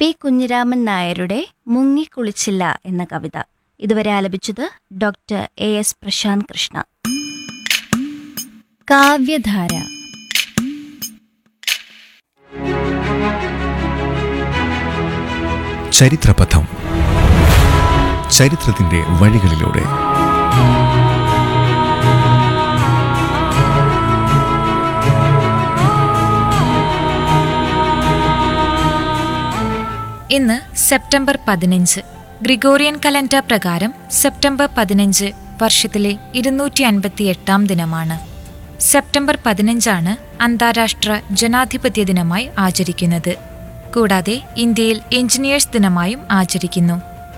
P Kunhiraman നായരുടെ മുങ്ങിക്കുളിച്ചില്ല എന്ന കവിത ഇതുവരെ ആലപിച്ചത് doctor A S Prashanth Krishna കാവ്യധാര ചരിത്രപഥം ചരിത്രത്തിന്റെ വഴികളിലൂടെ ഇന്ന് സെപ്റ്റംബർ പതിനഞ്ച് ഗ്രിഗോറിയൻ കലണ്ടർ പ്രകാരം സെപ്റ്റംബർ പതിനഞ്ച് വർഷത്തിലെ ഇരുന്നൂറ്റി അൻപത്തി എട്ടാം ദിനമാണ് സെപ്റ്റംബർ പതിനഞ്ചാണ് അന്താരാഷ്ട്ര ജനാധിപത്യ ദിനമായി ആചരിക്കുന്നത് കൂടാതെ ഇന്ത്യയിൽ എഞ്ചിനീയേഴ്സ് ദിനമായും ആചരിക്കുന്നു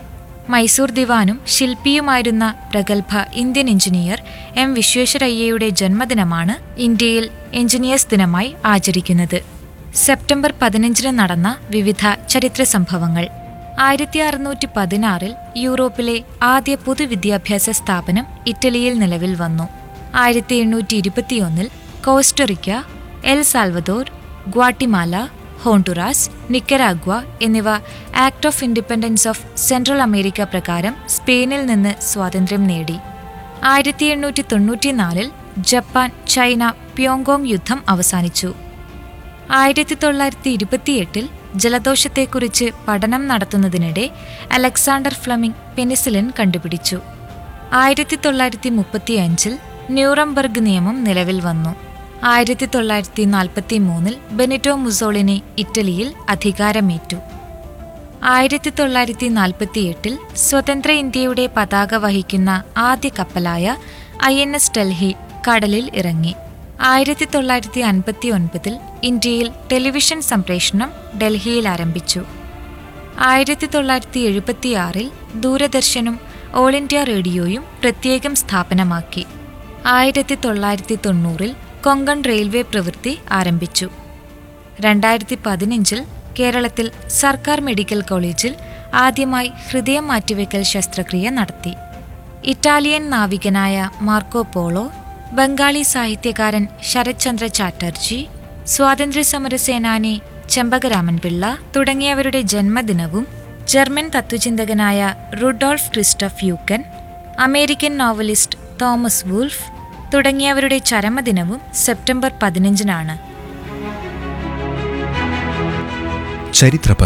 മൈസൂർ ദിവാനും ശില്പിയുമായിരുന്ന പ്രഗത്ഭ ഇന്ത്യൻ എഞ്ചിനീയർ എം വിശ്വേശ്വരയ്യയുടെ ജന്മദിനമാണ് ഇന്ത്യയിൽ എഞ്ചിനീയേഴ്സ് ദിനമായി ആചരിക്കുന്നത് സെപ്റ്റംബർ പതിനഞ്ചിന് നടന്ന വിവിധ ചരിത്ര സംഭവങ്ങൾ ആയിരത്തി അറുന്നൂറ്റി പതിനാറിൽ യൂറോപ്പിലെ ആദ്യ പൊതുവിദ്യാഭ്യാസ സ്ഥാപനം ഇറ്റലിയിൽ നിലവിൽ വന്നു ആയിരത്തി എണ്ണൂറ്റി ഇരുപത്തിയൊന്നിൽ Costa Rica El Salvador Guatemala Honduras Nicaragua എന്നിവ act of independence of Central America പ്രകാരം സ്പെയിനിൽ നിന്ന് സ്വാതന്ത്ര്യം നേടി ആയിരത്തി എണ്ണൂറ്റി തൊണ്ണൂറ്റിനാലിൽ ജപ്പാൻ ചൈന പ്യോങ്കോങ് യുദ്ധം അവസാനിച്ചു ആയിരത്തി തൊള്ളായിരത്തി ഇരുപത്തിയെട്ടിൽ ജലദോഷത്തെക്കുറിച്ച് പഠനം നടത്തുന്നതിനിടെ അലക്സാണ്ടർ ഫ്ലമിംഗ് പെനിസിലിൻ കണ്ടുപിടിച്ചു ആയിരത്തി തൊള്ളായിരത്തി മുപ്പത്തിയഞ്ചിൽ ന്യൂറംബർഗ് നിയമം നിലവിൽ വന്നു ആയിരത്തി തൊള്ളായിരത്തി നാൽപ്പത്തി മൂന്നിൽ ബെനിറ്റോ മുസോളിനി ഇറ്റലിയിൽ അധികാരമേറ്റു ആയിരത്തി തൊള്ളായിരത്തി നാൽപ്പത്തിയെട്ടിൽ സ്വതന്ത്ര ഇന്ത്യയുടെ പതാക വഹിക്കുന്ന ആദ്യ കപ്പലായ ഐ എൻ എസ് ഡൽഹി കടലിൽ ഇറങ്ങി ആയിരത്തി തൊള്ളായിരത്തി അൻപത്തി ഒൻപതിൽ ഇന്ത്യയിൽ ടെലിവിഷൻ സംപ്രേഷണം ഡൽഹിയിൽ ആരംഭിച്ചു ആയിരത്തി തൊള്ളായിരത്തി എഴുപത്തിയാറിൽ ദൂരദർശനും ഓൾ ഇന്ത്യ റേഡിയോയും പ്രത്യേകം സ്ഥാപനമാക്കി ആയിരത്തി തൊള്ളായിരത്തി തൊണ്ണൂറിൽ കൊങ്കൺ റെയിൽവേ പ്രവൃത്തി ആരംഭിച്ചു രണ്ടായിരത്തി പതിനഞ്ചിൽ കേരളത്തിൽ സർക്കാർ മെഡിക്കൽ കോളേജിൽ ആദ്യമായി ഹൃദയം മാറ്റിവെക്കൽ ശസ്ത്രക്രിയ നടത്തി ഇറ്റാലിയൻ നാവികനായ മാർക്കോ പോളോ ബംഗാളി സാഹിത്യകാരൻ ശരത്ചന്ദ്ര ചാറ്റർജി സ്വാതന്ത്ര്യസമര സേനാനി ചെമ്പകരാമൻ പിള്ള തുടങ്ങിയവരുടെ ജന്മദിനവും ജർമ്മൻ തത്വചിന്തകനായ Rudolf Christoph Eucken American novelist Thomas Wolfe തുടങ്ങിയവരുടെ ചരമദിനവും സെപ്റ്റംബർ പതിനഞ്ചിനാണ് ചരിത്രപഥം